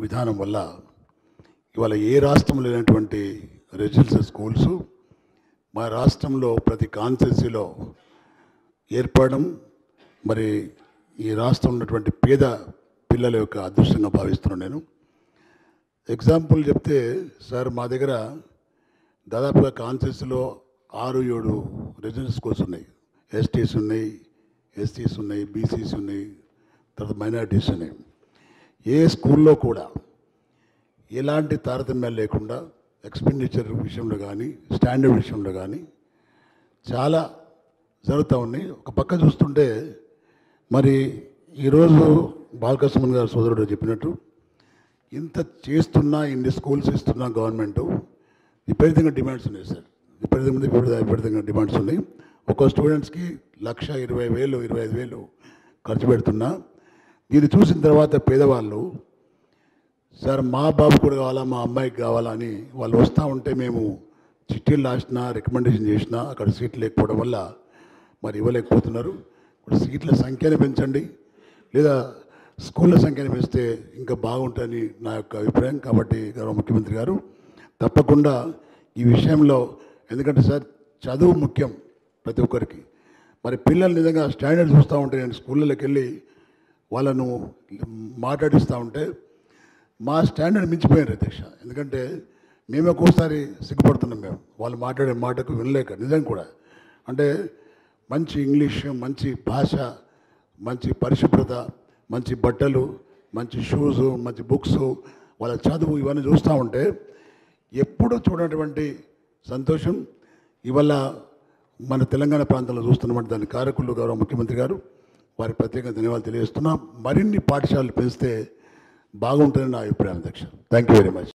విధానం వల్ల ఇవాళ ఏ రాష్ట్రంలో లేనటువంటి రెసిడెన్షియల్ స్కూల్స్ మా రాష్ట్రంలో ప్రతి కాన్స్టిట్యూన్సీలో ఏర్పడడం మరి ఈ రాష్ట్రం ఉన్నటువంటి పేద పిల్లల యొక్క అదృష్టంగా భావిస్తున్నాను నేను ఎగ్జాంపుల్ చెప్తే సార్ మా దగ్గర దాదాపుగా కాన్స్టిట్యూన్సీలో ఆరు ఏడు రెసిడెన్షియల్ స్కూల్స్ ఉన్నాయి ఎస్టీస్ ఉన్నాయి ఎస్టీస్ ఉన్నాయి బీసీస్ ఉన్నాయి తర్వాత మైనారిటీస్ ఉన్నాయి ఏ స్కూల్లో కూడా ఎలాంటి తారతమ్యాలు లేకుండా ఎక్స్పెండిచర్ విషయంలో కానీ స్టాండర్డ్ విషయంలో కానీ చాలా జరుగుతూ ఉన్నాయి ఒక పక్క చూస్తుంటే మరి ఈరోజు బాలకృష్ణ గారు సోదరుడు చెప్పినట్టు ఇంత చేస్తున్నా ఇన్ని స్కూల్స్ ఇస్తున్నా గవర్నమెంట్ విపరీతంగా డిమాండ్స్ ఉన్నాయి సార్ విపరీతంగా విపరీత విపరీతంగా డిమాండ్స్ ఉన్నాయి ఒక్కో స్టూడెంట్స్కి లక్ష ఇరవై వేలు ఇరవై ఐదు వేలు ఖర్చు పెడుతున్నా దీన్ని చూసిన తర్వాత పేదవాళ్ళు సార్ మా బాబు కూడా కావాలా మా అమ్మాయికి కావాలా అని వాళ్ళు వస్తూ ఉంటే మేము చిట్టీలు రాసినా రికమెండేషన్ చేసినా అక్కడ సీట్లు లేకపోవడం వల్ల మరి ఇవ్వలేకపోతున్నారు ఇప్పుడు సీట్ల సంఖ్యను పెంచండి లేదా స్కూళ్ళ సంఖ్యను పెంచితే ఇంకా బాగుంటుందని నా యొక్క అభిప్రాయం కాబట్టి గౌరవ ముఖ్యమంత్రి గారు తప్పకుండా ఈ విషయంలో ఎందుకంటే సార్ చదువు ముఖ్యం ప్రతి ఒక్కరికి మరి పిల్లలు నిజంగా స్టాండర్డ్ చూస్తూ ఉంటే నేను స్కూళ్ళకి వెళ్ళి వాళ్ళను మాట్లాడిస్తూ ఉంటే మా స్టాండర్డ్ మించిపోయారు అధ్యక్ష ఎందుకంటే మేము ఒక్కోసారి సిగ్గుపడుతున్నాం మేము వాళ్ళు మాట్లాడే మాటకు వినలేక నిజం కూడా అంటే మంచి ఇంగ్లీష్ మంచి భాష మంచి పరిశుభ్రత మంచి బట్టలు మంచి షూస్ మంచి బుక్స్ వాళ్ళ చదువు ఇవన్నీ చూస్తూ ఉంటే ఎప్పుడు చూడనటువంటి సంతోషం ఇవాళ మన తెలంగాణ ప్రాంతంలో చూస్తున్నటువంటి దాని కారకులు గౌరవ ముఖ్యమంత్రి గారు వారికి ప్రత్యేకంగా ధన్యవాదాలు తెలియజేస్తున్నాం మరిన్ని పాఠశాలలు పెంచితే బాగుంటుందని నా అభిప్రాయం అధ్యక్ష థ్యాంక్ యూ వెరీ మచ్